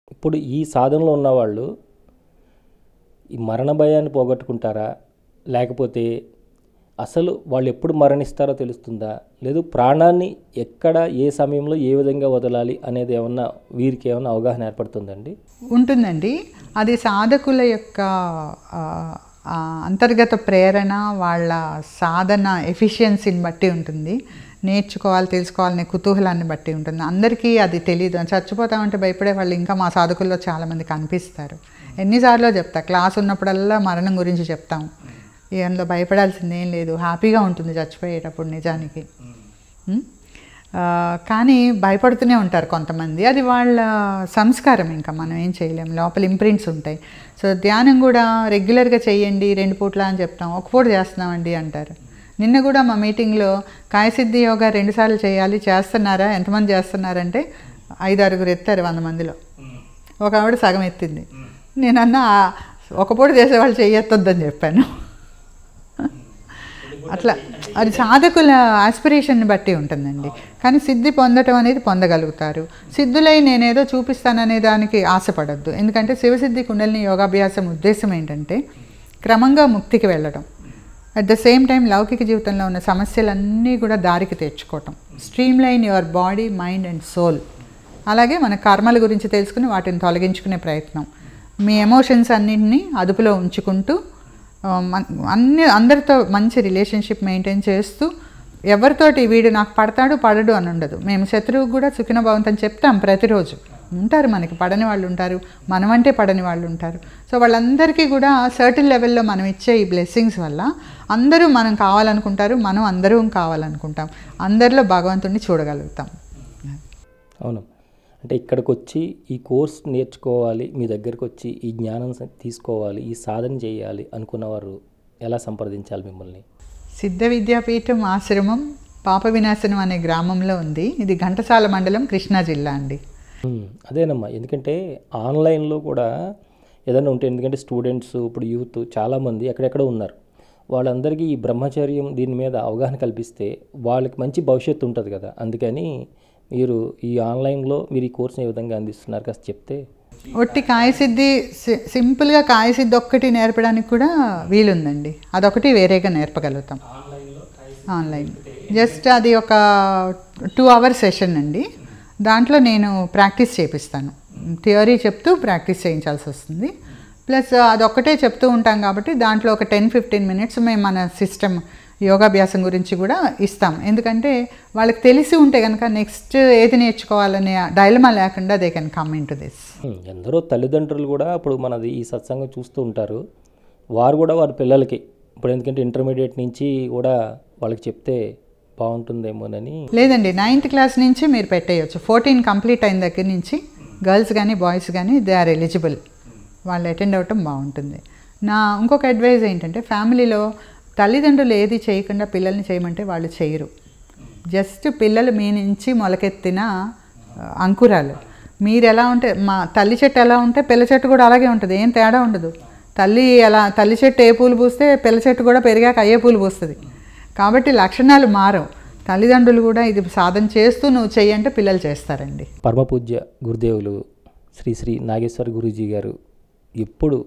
ఇప్పుడు ఈ సాధనలో ఉన్నవాళ్ళు ఈ మరణ భయాన్ని పోగొట్టుకుంటారా లేకపోతే అసలు వాళ్ళు ఎప్పుడు మరణిస్తారో తెలుస్తుందా లేదు ప్రాణాన్ని ఎక్కడ ఏ సమయంలో ఏ విధంగా వదలాలి అనేది ఏమన్నా వీరికి ఏమన్నా అవగాహన ఏర్పడుతుందండి ఉంటుందండి అది సాధకుల యొక్క ఆ, ఆ, అంతర్గత ప్రేరణ వాళ్ళ సాధన ఎఫిషియన్సీని బట్టి ఉంటుంది నేర్చుకోవాలి తెలుసుకోవాలనే కుతూహలాన్ని బట్టి ఉంటుంది అందరికీ అది తెలియదు చచ్చిపోతామంటే భయపడే వాళ్ళు ఇంకా మా సాధకుల్లో చాలామంది కనిపిస్తారు ఎన్నిసార్లు చెప్తా క్లాస్ ఉన్నప్పుడల్లా మరణం గురించి చెప్తాం అందులో భయపడాల్సింది ఏం లేదు హ్యాపీగా ఉంటుంది చచ్చిపోయేటప్పుడు నిజానికి ఉం? ఆ, కానీ భయపడుతూనే ఉంటారు కొంతమంది అది వాళ్ళ సంస్కారం ఇంకా మనం ఏం చేయలేం లోపల ఇంప్రింట్స్ ఉంటాయి సో ధ్యానం కూడా రెగ్యులర్గా చేయండి రెండు పూట్ల అని చెప్తాం ఒక పూట చేస్తున్నామండి అంటారు నిన్న కూడా మా మీటింగ్లో కాయసిద్ధి యోగా రెండుసార్లు చేయాలి చేస్తున్నారా ఎంతమంది చేస్తున్నారంటే ఐదు ఆరుగురు ఎత్తారు వంద మందిలో ఒక ఆవిడ సగం ఎత్తింది నేను అన్నా "ఆ, ఒక పూట చేసేవాళ్ళు చెయ్యొద్దని చెప్పాను అట్లా అది సాధకుల ఆస్పిరేషన్ని బట్టి ఉంటుందండి కానీ సిద్ధి పొందటం అనేది పొందగలుగుతారు సిద్ధులై నేనేదో చూపిస్తాననే దానికి ఆశపడద్దు ఎందుకంటే శివసిద్ధి కుండలిని యోగాభ్యాసం ఉద్దేశం ఏంటంటే క్రమంగా ముక్తికి వెళ్ళడం అట్ ద సేమ్ టైం లౌకిక జీవితంలో ఉన్న సమస్యలన్నీ కూడా దారికి తెచ్చుకోవటం streamline your body mind and soul అలాగే మన కర్మల గురించి తెలుసుకుని వాటిని తొలగించుకునే ప్రయత్నం మీ ఎమోషన్స్ అన్నింటినీ అదుపులో ఉంచుకుంటూ ఆ, మన్- అన్ని అందరితో మంచి రిలేషన్షిప్ మెయింటైన్ చేస్తూ ఎవరితోటి వీడు నాకు పడతాడు పడడు అని ఉండదు మేము శత్రువు కూడా సుఖిన భవంతని చెప్తాం ప్రతిరోజు ఉంటారు మనకి పడని వాళ్ళు ఉంటారు మనమంటే పడని వాళ్ళు ఉంటారు సో వాళ్ళందరికీ కూడా సర్టిన్ లెవెల్లో మనం ఇచ్చే ఈ బ్లెస్సింగ్స్ వల్ల అందరూ మనం కావాలనుకుంటారు మనం అందరూ కావాలనుకుంటాం అందరిలో భగవంతుడిని చూడగలుగుతాం అవును అంటే ఇక్కడికి వచ్చి ఈ కోర్స్ నేర్చుకోవాలి మీ దగ్గరికి వచ్చి ఈ జ్ఞానం స- తీసుకోవాలి ఈ సాధన చేయాలి అనుకున్నవారు ఎలా సంప్రదించాలి మిమ్మల్ని సిద్ధ విద్యాపీఠం ఆశ్రమం పాప వినాశనం అనే గ్రామంలో ఉంది ఇది ఘంటసాల మండలం కృష్ణా జిల్లా అండి ఉమ్, అదేనమ్మా ఎందుకంటే ఆన్లైన్లో కూడా ఏదైనా ఉంటే ఎందుకంటే స్టూడెంట్స్ ఇప్పుడు యూత్ చాలామంది ఎక్కడెక్కడ ఉన్నారు వాళ్ళందరికీ ఈ బ్రహ్మచర్యం దీని మీద అవగాహన కల్పిస్తే వాళ్ళకి మంచి భవిష్యత్తు ఉంటుంది కదా అందుకని మీరు ఈ ఆన్లైన్లో మీరు ఈ కోర్సుని ఏ విధంగా అందిస్తున్నారు కాస్త చెప్తే ఒట్టి కాయసిద్ధి సి- సింపుల్గా కాయసిద్ధి ఒక్కటి నేర్పడానికి కూడా వీలుందండి అదొకటి వేరేగా నేర్పగలుగుతాం ఆన్లైన్ జస్ట్ అది ఒక టూ అవర్ సెషన్ అండి దాంట్లో నేను ప్రాక్టీస్ చేపిస్తాను థియరీ చెప్తూ ప్రాక్టీస్ చేయించాల్సి వస్తుంది ప్లస్ అదొక్కటే చెప్తూ ఉంటాం కాబట్టి దాంట్లో ఒక టెన్ ఫిఫ్టీన్ మినిట్స్ మేము మన సిస్టమ్ యోగాభ్యాసం గురించి కూడా ఇస్తాం ఎందుకంటే వాళ్ళకి తెలిసి ఉంటే కనుక నెక్స్ట్ ఏది నేర్చుకోవాలనే డైలమా లేకుండా they can come into this um, ఎందరో తల్లిదండ్రులు కూడా ఇప్పుడు మనది ఈ సత్సంగం చూస్తూ ఉంటారు వారు కూడా వారి పిల్లలకి ఇప్పుడు ఎందుకంటే ఇంటర్మీడియట్ నుంచి కూడా వాళ్ళకి చెప్తే బాగుంటుందేమోనని లేదండి నైన్త్ క్లాస్ నుంచి మీరు పెట్టేయచ్చు ఫోర్టీన్ కంప్లీట్ అయిన దగ్గర నుంచి గర్ల్స్ కానీ బాయ్స్ కానీ దే ఆర్ ఎలిజిబుల్ వాళ్ళు అటెండ్ అవ్వటం బాగుంటుంది నా ఇంకొక అడ్వైజ్ ఏంటంటే ఫ్యామిలీలో తల్లిదండ్రులు ఏది చేయకుండా పిల్లల్ని చేయమంటే వాళ్ళు చేయరు జస్ట్ పిల్లలు మీ నుంచి మొలకెత్తిన ఆ, అంకురాలు మీరు ఎలా ఉంటే మా తల్లి చెట్టు ఎలా ఉంటే పిల్ల చెట్టు కూడా అలాగే ఉంటుంది ఏం తేడా ఉండదు తల్లి ఎలా తల్లి చెట్టు ఏ పూలు పూస్తే పిల్ల చెట్టు కూడా పెరిగాక అయ్యే పూలు పూస్తుంది కాబట్టి లక్షణాలు మారవు తల్లిదండ్రులు కూడా ఇది సాధన చేస్తూ నువ్వు చెయ్యంటే పిల్లలు చేస్తారండి పరమపూజ్య గురుదేవులు శ్రీ శ్రీ నాగేశ్వర గురూజీ గారు ఎప్పుడు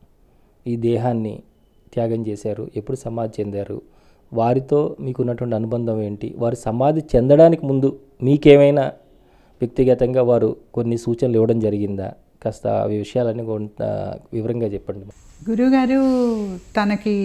ఈ దేహాన్ని త్యాగం చేశారు ఎప్పుడు సమాధి చెందారు వారితో మీకున్నటువంటి అనుబంధం ఏంటి వారు సమాధి చెందడానికి ముందు మీకేమైనా వ్యక్తిగతంగా వారు కొన్ని సూచనలు ఇవ్వడం జరిగిందా కాస్త ఆ విషయాలన్నీ కొంత వివరంగా చెప్పండి గురువుగారు తనకి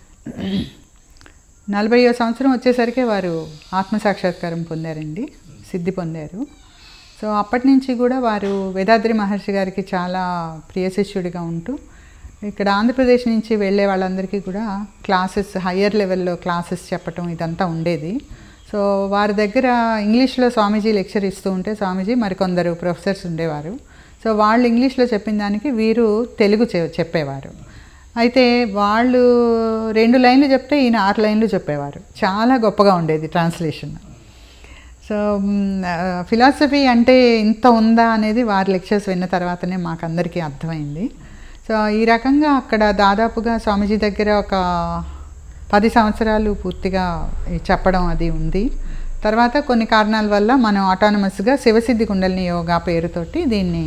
నలభైయో సంవత్సరం వచ్చేసరికి వారు ఆత్మసాక్షాత్కారం పొందారండి సిద్ధి పొందారు సో అప్పటి నుంచి కూడా వారు వేదాద్రి మహర్షి గారికి చాలా ప్రియ శిష్యుడిగా ఉంటూ ఇక్కడ ఆంధ్రప్రదేశ్ నుంచి వెళ్ళే వాళ్ళందరికీ కూడా క్లాసెస్ హయ్యర్ లెవెల్లో క్లాసెస్ చెప్పటం ఇదంతా ఉండేది సో వారి దగ్గర ఇంగ్లీష్లో స్వామీజీ లెక్చర్ ఇస్తూ ఉంటే స్వామీజీ మరికొందరు ప్రొఫెసర్స్ ఉండేవారు సో వాళ్ళు ఇంగ్లీష్లో చెప్పిన దానికి వీరు తెలుగు చె- చెప్పేవారు అయితే వాళ్ళు రెండు లైన్లు చెప్తే ఈయన ఆరు లైన్లు చెప్పేవారు చాలా గొప్పగా ఉండేది ట్రాన్స్లేషన్ సో ఫిలాసఫీ అంటే ఇంత ఉందా అనేది వారి లెక్చర్స్ విన్న తర్వాతనే మాకు అందరికీ అర్థమైంది సో ఈ రకంగా అక్కడ దాదాపుగా స్వామీజీ దగ్గర ఒక పది సంవత్సరాలు పూర్తిగా ఈ చెప్పడం అది ఉంది తర్వాత కొన్ని కారణాల వల్ల మనం ఆటానమస్గా శివసిద్ధి కుండలిని యోగా పేరుతోటి దీన్ని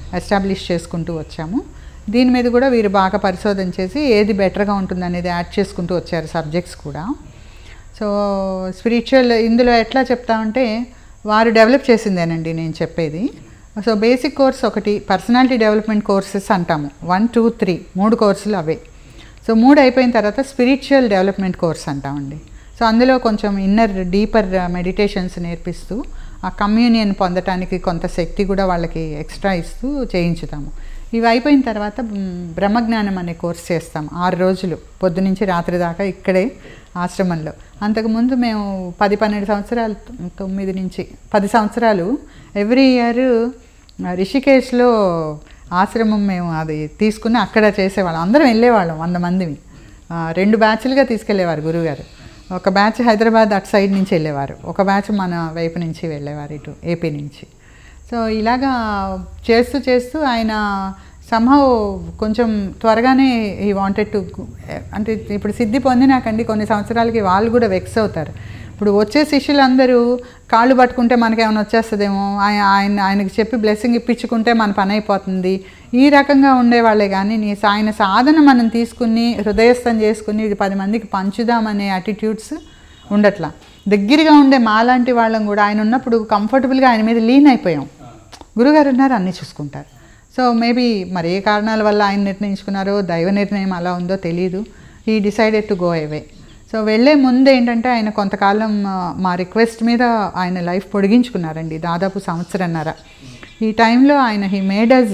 ఎస్టాబ్లిష్ చేసుకుంటూ వచ్చాము దీని మీద కూడా వీరు బాగా పరిశోధన చేసి ఏది బెటర్గా ఉంటుంది అనేది యాడ్ చేసుకుంటూ వచ్చారు సబ్జెక్ట్స్ కూడా సో స్పిరిచువల్ ఇందులో ఎట్లా చెప్తామంటే వారు డెవలప్ చేసిందేనండి నేను చెప్పేది సో బేసిక్ కోర్స్ ఒకటి పర్సనాలిటీ డెవలప్మెంట్ కోర్సెస్ అంటాము వన్ టూ త్రీ మూడు కోర్సులు అవే సో మూడు అయిపోయిన తర్వాత స్పిరిచువల్ డెవలప్మెంట్ కోర్స్ అంటామండి సో అందులో కొంచెం ఇన్నర్ డీపర్ మెడిటేషన్స్ నేర్పిస్తూ ఆ కమ్యూనియన్ పొందటానికి కొంత శక్తి కూడా వాళ్ళకి ఎక్స్ట్రా ఇస్తూ చేయించుతాము ఇవి అయిపోయిన తర్వాత మ్, బ్రహ్మజ్ఞానం అనే కోర్స్ చేస్తాం ఆరు రోజులు పొద్దునుంచి రాత్రి దాకా ఇక్కడే ఆశ్రమంలో అంతకుముందు మేము పది పన్నెండు సంవత్సరాలు తొ- తొమ్మిది నుంచి పది సంవత్సరాలు ఎవ్రీ ఇయర్ రిషికేశ్లో ఆశ్రమం మేము అది తీసుకుని అక్కడ చేసేవాళ్ళం అందరం వెళ్ళేవాళ్ళం వంద మందిని ఆ, రెండు బ్యాచ్లుగా తీసుకెళ్ళేవారు గురువుగారు ఒక బ్యాచ్ హైదరాబాద్ అటు సైడ్ నుంచి వెళ్ళేవారు ఒక బ్యాచ్ మన వైపు నుంచి వెళ్ళేవారు ఇటు ఏపీ నుంచి సో ఇలాగా చేస్తూ చేస్తూ ఆయన సంహవ్ కొంచెం త్వరగానే ఈ వాంటెడ్ టు అంటే ఇప్పుడు సిద్ధి పొందినాకండి కొన్ని సంవత్సరాలకి వాళ్ళు కూడా వెక్స్ అవుతారు ఇప్పుడు వచ్చే శిష్యులందరూ కాళ్ళు పట్టుకుంటే మనకేమైనా వచ్చేస్తుందేమో ఆయన ఆయన ఆయనకి చెప్పి బ్లెస్సింగ్ ఇప్పించుకుంటే మన పని అయిపోతుంది ఈ రకంగా ఉండేవాళ్ళే కానీ నీ ఆయన సాధన మనం తీసుకుని హృదయస్థం చేసుకుని ఇది పది మందికి పంచుదామనే యాటిట్యూడ్స్ ఉండట్లా దగ్గరగా ఉండే మాలాంటి వాళ్ళం కూడా ఆయన ఉన్నప్పుడు కంఫర్టబుల్గా ఆయన మీద లీన్ అయిపోయాం గురుగారు ఉన్నారు అన్నీ చూసుకుంటారు సో మేబీ మరి ఏ కారణాల వల్ల ఆయన నిర్ణయించుకున్నారో దైవ నిర్ణయం అలా ఉందో తెలియదు ఈ decided to go away so వెళ్ళే ముందు ఏంటంటే ఆయన కొంతకాలం ఆ, మా రిక్వెస్ట్ మీద ఆయన లైఫ్ పొడిగించుకున్నారండి దాదాపు సంవత్సరన్నర ఈ టైంలో ఆయన హీ మేడస్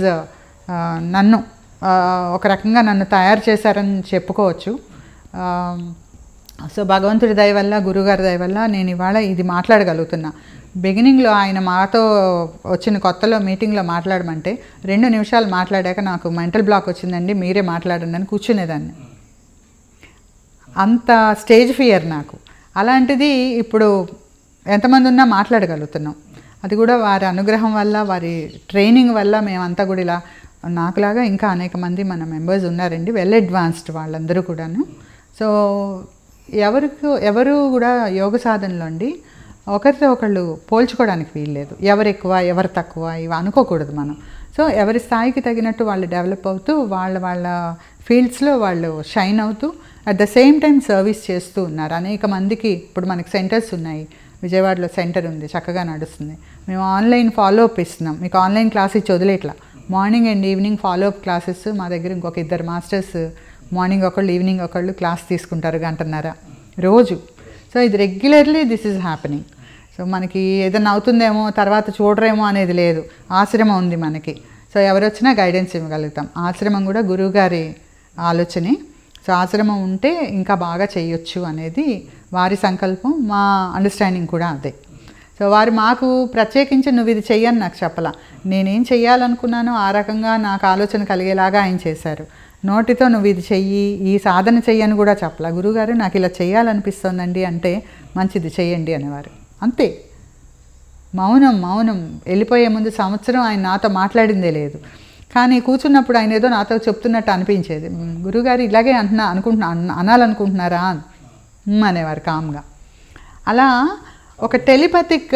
నన్ను ఆ, ఒక రకంగా నన్ను తయారు చేశారని చెప్పుకోవచ్చు ఆ, సో భగవంతుడి దయ వల్ల గురుగారి దయ వల్ల నేను ఇవాళ ఇది మాట్లాడగలుగుతున్నా బిగినింగ్లో ఆయన మాతో వచ్చిన కొత్తలో మీటింగ్లో మాట్లాడమంటే రెండు నిమిషాలు మాట్లాడాక నాకు మెంటల్ బ్లాక్ వచ్చిందండి మీరే మాట్లాడండి అని కూర్చునేదాన్ని అంత స్టేజ్ ఫియర్ నాకు అలాంటిది ఇప్పుడు ఎంతమంది ఉన్నా మాట్లాడగలుగుతున్నాం అది కూడా వారి అనుగ్రహం వల్ల వారి ట్రైనింగ్ వల్ల మేమంతా కూడా ఇలా నాకులాగా ఇంకా అనేక మంది మన మెంబర్స్ ఉన్నారండి వెల్ అడ్వాన్స్డ్ వాళ్ళందరూ కూడాను సో ఎవరికి ఎవరు కూడా యోగ సాధనలో అండి ఒకరితో ఒకళ్ళు పోల్చుకోవడానికి వీల్లేదు ఎవరు ఎక్కువ ఎవరు తక్కువ ఇవి అనుకోకూడదు మనం సో ఎవరి స్థాయికి తగినట్టు వాళ్ళు డెవలప్ అవుతూ వాళ్ళ వాళ్ళ ఫీల్డ్స్లో వాళ్ళు షైన్ అవుతూ at the same time service చేస్తూ ఉన్నారు అనేక మందికి ఇప్పుడు మనకి సెంటర్స్ ఉన్నాయి విజయవాడలో సెంటర్ ఉంది చక్కగా నడుస్తుంది మేము ఆన్లైన్ ఫాలో అప్ ఇస్తున్నాం మీకు ఆన్లైన్ క్లాస్ ఇచ్చి వదిలేట్లా morning and evening follow up classes మా దగ్గర ఇంకొక ఇద్దరు మాస్టర్స్ మార్నింగ్ ఒకళ్ళు ఈవినింగ్ ఒకళ్ళు క్లాస్ తీసుకుంటారు గంటన్నర రోజు సో ఇది regularly this is happening so మనకి ఏదైనా అవుతుందేమో తర్వాత చూడరేమో అనేది లేదు ఆశ్రమం ఉంది మనకి సో ఎవరు వచ్చినా గైడెన్స్ ఇవ్వగలుగుతాం ఆశ్రమం కూడా గురువుగారి ఆలోచనే సో ఆశ్రమం ఉంటే ఇంకా బాగా చేయొచ్చు అనేది వారి సంకల్పం మా అండర్స్టాండింగ్ కూడా అదే సో వారు మాకు ప్రత్యేకించి నువ్వు ఇది చెయ్యని నాకు చెప్పలా నేనేం చెయ్యాలనుకున్నానో ఆ రకంగా నాకు ఆలోచన కలిగేలాగా ఆయన చేశారు నోటితో నువ్వు ఇది చెయ్యి ఈ సాధన చెయ్యని కూడా చెప్పలా గురుగారు నాకు ఇలా చెయ్యాలనిపిస్తోందండి అంటే మంచిది చెయ్యండి అనేవారు అంతే మౌనం మౌనం వెళ్ళిపోయే ముందు సంవత్సరం ఆయన నాతో మాట్లాడిందే లేదు కానీ కూర్చున్నప్పుడు ఆయన ఏదో నాతో చెప్తున్నట్టు అనిపించేది "మ్, గురుగారు ఇలాగే అంటున్నా అనుకుంటున్నా అన్న- అనాలనుకుంటున్నారా "మ్" అనేవారు కామ్గా అలా ఒక టెలిపతిక్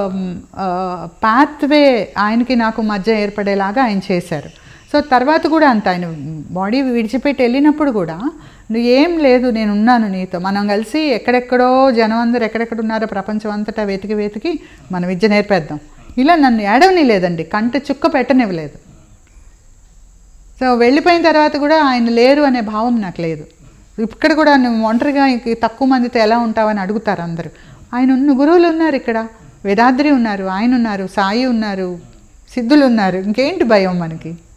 పాత్వే ఆయనకి నాకు మధ్య ఏర్పడేలాగా ఆయన చేశారు సో తర్వాత కూడా అంత ఆయన బాడీ విడిచిపెట్టి వెళ్ళినప్పుడు కూడా నువ్వు ఏం లేదు నేను ఉన్నాను నీతో మనం కలిసి ఎక్కడెక్కడో జనం అందరు ఎక్కడెక్కడ ఉన్నారో ప్రపంచం అంతటా వెతికి వెతికి మన విద్య నేర్పేద్దాం ఇలా నన్ను ఏడవని లేదండి కంట చుక్క పెట్టనివ్వలేదు సో వెళ్ళిపోయిన తర్వాత కూడా ఆయన లేరు అనే భావం నాకు లేదు ఇక్కడ కూడా నువ్వు ఒంటరిగా ఇంక తక్కువ మందితో ఎలా ఉంటావని అడుగుతారు అందరూ ఆయన ఉన్న గురువులు ఉన్నారు ఇక్కడ వేదాద్రి ఉన్నారు ఆయన ఉన్నారు సాయి ఉన్నారు సిద్ధులు ఉన్నారు ఇంకేంటి భయం మనకి